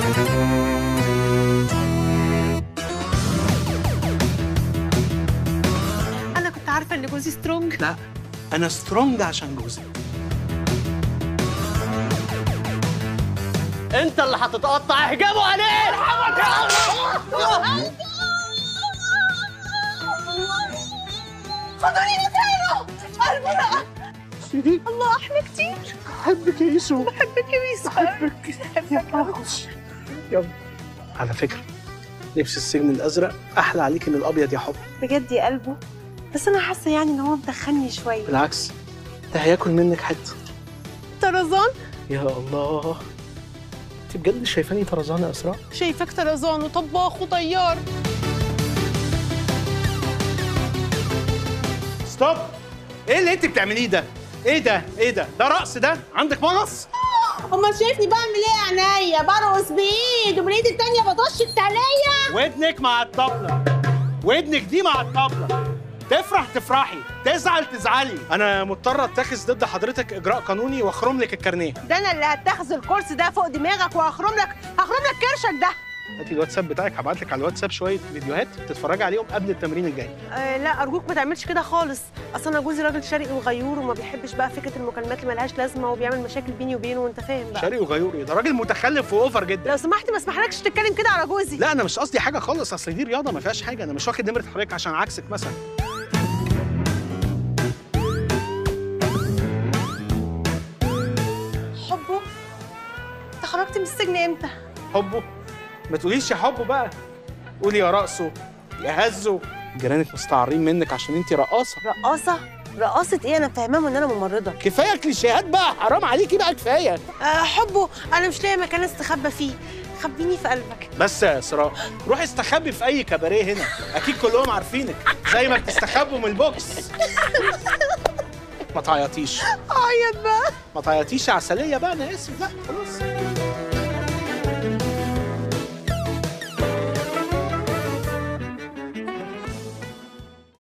انا كنت عارفه ان جوزي سترونج لا انا سترونج عشان جوزي انت اللي هتتقطع حجابه عليه خدوني نتايرو قلبي شيرين الله احلى كتير بحبك يا يسو بحبك يا ميس بحبك يلا على فكرة لبس السجن الأزرق أحلى عليك من الأبيض يا حب بجد يا قلبه بس انا حاسه يعني ان هو مدخلني شويه بالعكس ده هياكل منك حتة طرزان يا الله انت بجد شايفاني طرزان يا اسراء شايفك طرزان وطباخ وطيار ستوب ايه اللي انت بتعمليه ده ايه ده ايه ده ده رقص ده عندك مغص امال شايفني بعمل ايه يا عينيا برقص بايد وبالايد التانيه بطش التاليه ودنك مع الطبلة ودنك دي مع الطبلة تفرح تفرحي تزعل تزعلي انا مضطر اتخذ ضد حضرتك اجراء قانوني واخرم لك الكارنيه ده انا اللي هتاخذ الكرسي ده فوق دماغك وهخرم لك هخرم لك كرشك ده هاتي الواتساب بتاعك هبعت لك على الواتساب شويه فيديوهات تتفرجي عليهم قبل التمرين الجاي آه لا ارجوك ما تعملش كده خالص اصل انا جوزي راجل شرقي وغيور وما بيحبش بقى فكره المكالمات اللي ملهاش لازمه وبيعمل مشاكل بيني وبينه وانت فاهم بقى شرقي وغيوري ده راجل متخلف واوفر جدا لو سمحت ما اسمحلكش تتكلم كده على جوزي لا انا مش قصدي حاجه خالص اصل دي رياضه ما فيهاش حاجه انا مش واخد نمره حضرتك عشان عكسك مثلا حبه انت خرجت من السجن امتى حبه ما تقوليش يا حبه بقى قولي يا رقصه يا هزه جيرانك مستعارين منك عشان انت رقاصه رقاصه رقاصه ايه انا فاهماهم ان انا ممرضه كفايه كليشيهات بقى حرام عليكي بقى كفايه آه حبه انا مش لاقي مكان استخبى فيه خبيني في قلبك بس يا اسراء روحي استخبي في اي كباريه هنا اكيد كلهم عارفينك زي ما بتستخبوا من البوكس ما تعيطيش عيط بقى ما تعيطيش يا عسليه بقى انا اسف بقى خلاص